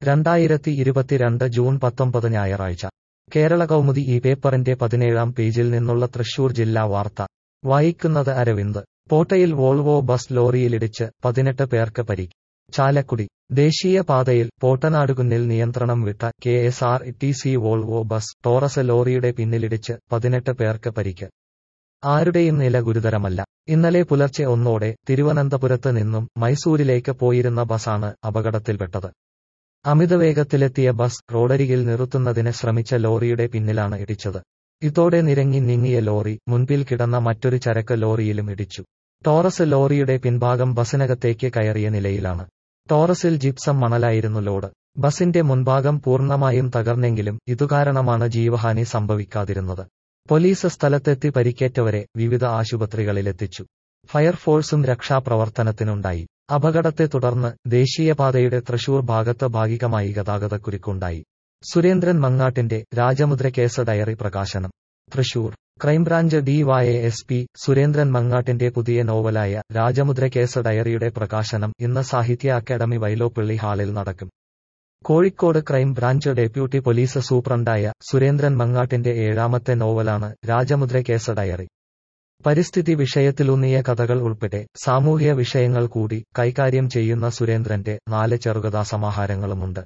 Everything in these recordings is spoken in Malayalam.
രണ്ടായിരത്തി ഇരുപത്തിരണ്ട് ജൂൺ പത്തൊമ്പത് ഞായറാഴ്ച കേരള കൗമുദി ഈ പേപ്പറിന്റെ പതിനേഴാം പേജിൽ നിന്നുള്ള തൃശൂർ ജില്ലാ വാർത്ത വായിക്കുന്നത് അരവിന്ദ് പോട്ടയിൽ വോൾവോ ബസ് ലോറിയിലിടിച്ച് പതിനെട്ട് പേർക്ക് പരിക്ക് ചാലക്കുടി ദേശീയപാതയിൽ പോട്ടനാടുകുന്നിൽ നിയന്ത്രണം വിട്ട K S R T C Volvo bus Taurus ലോറിയുടെ പിന്നിലിടിച്ച് പതിനെട്ട് പേർക്ക് പരിക്ക് ആരുടെയും നില ഗുരുതരമല്ല ഇന്നലെ പുലർച്ചെ ഒന്നോടെ തിരുവനന്തപുരത്ത് നിന്നും മൈസൂരിലേക്ക് പോയിരുന്ന ബസാണ് അപകടത്തിൽപ്പെട്ടത് അമിതവേഗത്തിലെത്തിയ ബസ് റോഡരികിൽ നിർത്തുന്നതിന് ശ്രമിച്ച ലോറിയുടെ പിന്നിലാണ് ഇടിച്ചത് ഇതോടെ നിരങ്ങി നീങ്ങിയ ലോറി മുൻപിൽ കിടന്ന മറ്റൊരു ചരക്ക് ലോറിയിലും ഇടിച്ചു ടോറസ് ലോറിയുടെ പിൻഭാഗം ബസിനകത്തേക്ക് കയറിയ നിലയിലാണ് ടോറസിൽ ജിപ്സം മണലായിരുന്നു ലോഡ് ബസിന്റെ മുൻഭാഗം പൂർണ്ണമായും തകർന്നെങ്കിലും ഇതുകാരണമാണ് ജീവഹാനി സംഭവിക്കാതിരുന്നത് പോലീസ് സ്ഥലത്തെത്തി പരിക്കേറ്റവരെ വിവിധ ആശുപത്രികളിലെത്തിച്ചു ഫയർഫോഴ്സും രക്ഷാപ്രവർത്തനത്തിനുണ്ടായി അപകടത്തെ തുടർന്ന് ദേശീയപാതയുടെ തൃശൂർ ഭാഗത്ത് ഭാഗികമായി ഗതാഗതക്കുരുക്കുണ്ടായി സുരേന്ദ്രൻ മങ്ങാട്ടിന്റെ രാജമുദ്ര കേസ് ഡയറി പ്രകാശനം Thrissur crime branch Dy S P Surendran മങ്ങാട്ടിന്റെ പുതിയ നോവലായ രാജമുദ്ര കേസ് ഡയറിയുടെ പ്രകാശനം ഇന്ന് സാഹിത്യ അക്കാദമി വൈലോപ്പിള്ളി ഹാളിൽ നടക്കും Kozhikode crime branch deputy police സൂപ്രണ്ടായ സുരേന്ദ്രൻ മങ്ങാട്ടിന്റെ ഏഴാമത്തെ നോവലാണ് രാജമുദ്ര കേസ് ഡയറി പരിസ്ഥിതി വിഷയത്തിലൂന്നിയ കഥകൾ ഉൾപ്പെടെ സാമൂഹ്യ വിഷയങ്ങൾ കൂടി കൈകാര്യം ചെയ്യുന്ന സുരേന്ദ്രന്റെ നാല് ചെറുകഥാ സമാഹാരങ്ങളുമുണ്ട്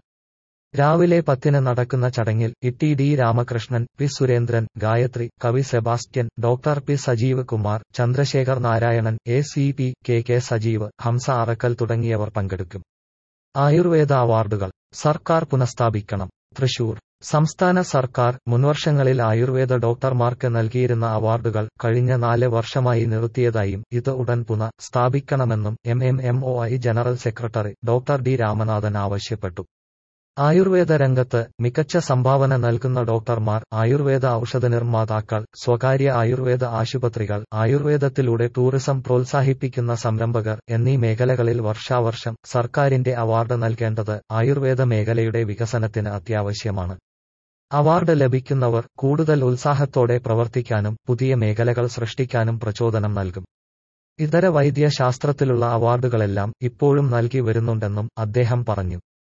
രാവിലെ പത്തിന് നടക്കുന്ന ചടങ്ങിൽ ഇട്ടി ഡി രാമകൃഷ്ണൻ പി സുരേന്ദ്രൻ ഗായത്രി കവി Sebastian doctor P Sajeev Kumar Chandrasekhar Narayanan A C P K K Sajeev Hamsa Arakkal തുടങ്ങിയവർ പങ്കെടുക്കും ആയുർവേദ അവാർഡുകൾ സർക്കാർ പുനഃസ്ഥാപിക്കണം തൃശൂർ സംസ്ഥാന സർക്കാർ മുൻവർഷങ്ങളിൽ ആയുർവേദ ഡോക്ടർമാർക്ക് നൽകിയിരുന്ന അവാർഡുകൾ കഴിഞ്ഞ നാല് വർഷമായി നിർത്തിയതായും ഇത് ഉടൻ പുനഃ സ്ഥാപിക്കണമെന്നും M M M O I general secretary doctor D Ramanathan ആവശ്യപ്പെട്ടു ആയുർവേദ രംഗത്ത് മികച്ച സംഭാവന നൽകുന്ന ഡോക്ടർമാർ ആയുർവേദ ഔഷധ നിർമ്മാതാക്കൾ സ്വകാര്യ ആയുർവേദ ആശുപത്രികൾ ആയുർവേദത്തിലൂടെ ടൂറിസം പ്രോത്സാഹിപ്പിക്കുന്ന സംരംഭകർ എന്നീ മേഖലകളിൽ വർഷാവർഷം സർക്കാരിന്റെ അവാർഡ് നൽകേണ്ടത് ആയുർവേദ മേഖലയുടെ വികസനത്തിന് അത്യാവശ്യമാണ് അവാർഡ് ലഭിക്കുന്നവർ കൂടുതൽ ഉത്സാഹത്തോടെ പ്രവർത്തിക്കാനും പുതിയ മേഖലകൾ സൃഷ്ടിക്കാനും പ്രചോദനം നൽകും ഇതര വൈദ്യശാസ്ത്രത്തിലുള്ള അവാർഡുകളെല്ലാം ഇപ്പോഴും നൽകി വരുന്നുണ്ടെന്നും അദ്ദേഹം പറഞ്ഞു